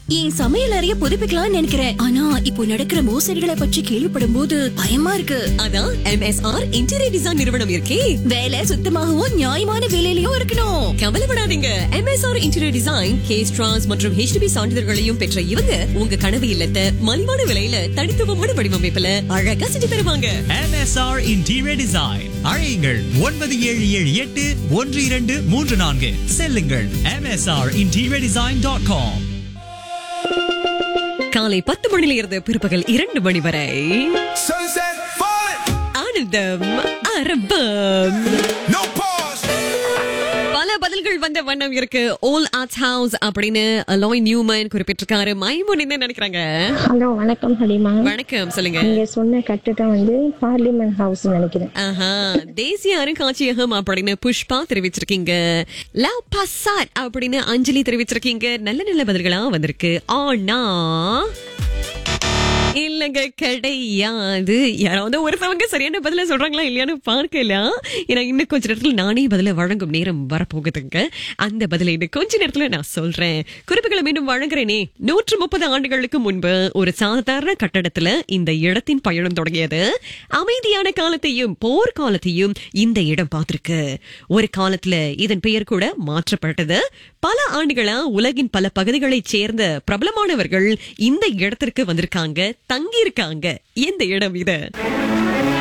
என் சமையல் அறைய புதுப்பிக்கலாம்னு நினைக்கிறேன் ஆனா இப்போ நடக்கிற மோசடிகளை பற்றி கேள்விப்படும் போது பயமா இருக்கு அதான் எம்எஸ்ஆர் இன்டீரியர் டிசைன் நிறுவனம் இருக்கே வேலை சுத்தமாகவும் நியாயமான விலையிலயும் இருக்கணும் கவலைப்படாதீங்க எம்எஸ்ஆர் இன்டீரியர் டிசைன் கேஸ் ட்ரான்ஸ் மற்றும் ஹெச்டிபி சான்றிதழ்களையும் பெற்ற இவங்க உங்க கனவு இல்லத்தை மலிவான விலையில தனித்துவமான வடிவமைப்புல அழகா செஞ்சு தருவாங்க MSR Interior Design அழையுங்கள் ஒன்பது ஏழு ஏழு எட்டு ஒன்று இரண்டு மூன்று நான்கு செல்லுங்கள் MSR Interior Design dot com காலை பத்து மணில இருந்து பிற்பகல் இரண்டு மணி வரை Sunset falling, ஆனந்தம் அரபம் no pause. பல பதில்கள் வந்த வண்ணம் இருக்கு ஓல் ஆர்ட்ஸ் ஹவுஸ் அப்படின்னு அலாய் நியூமன் குறிப்பிட்டிருக்காரு மைமோன் என்ன நினைக்கிறாங்க ஹலோ வணக்கம் ஹலிமா வணக்கம் சொல்லுங்க நீங்க சொன்ன கட்டுதான் வந்து பார்லிமெண்ட் ஹவுஸ் நினைக்கிறேன் ஆஹா தேசிய அருங்காட்சியகம் அப்படின்னு புஷ்பா தெரிவிச்சிருக்கீங்க லவ் பசாட் அப்படின்னு அஞ்சலி தெரிவிச்சிருக்கீங்க நல்ல நல்ல பதில்களா வந்திருக்கு ஆனா இல்லங்க கிடையாது யாராவது ஒருத்தவங்க சரியான பதில சொல்றாங்களா இல்லையான்னு பார்க்கலாம் ஏன்னா இன்னும் கொஞ்ச நேரத்துல நானே பதில வழங்கும் நேரம் வரப்போகுதுங்க அந்த பதிலை இன்னும் கொஞ்ச நேரத்துல நான் சொல்றேன் குறிப்புகளை மீண்டும் வழங்குறேனே நூற்று முப்பது ஆண்டுகளுக்கு முன்பு ஒரு சாதாரண கட்டடத்துல இந்த இடத்தின் பயணம் தொடங்கியது அமைதியான காலத்தையும் போர் காலத்தையும் இந்த இடம் பார்த்திருக்கு ஒரு காலத்துல இதன் பெயர் கூட மாற்றப்பட்டது பல ஆண்டுகளா உலகின் பல பகுதிகளைச் சேர்ந்த பிரபலமானவர்கள் இந்த இடத்திற்கு வந்திருக்காங்க தங்கி இருக்காங்க எந்த இடம் இது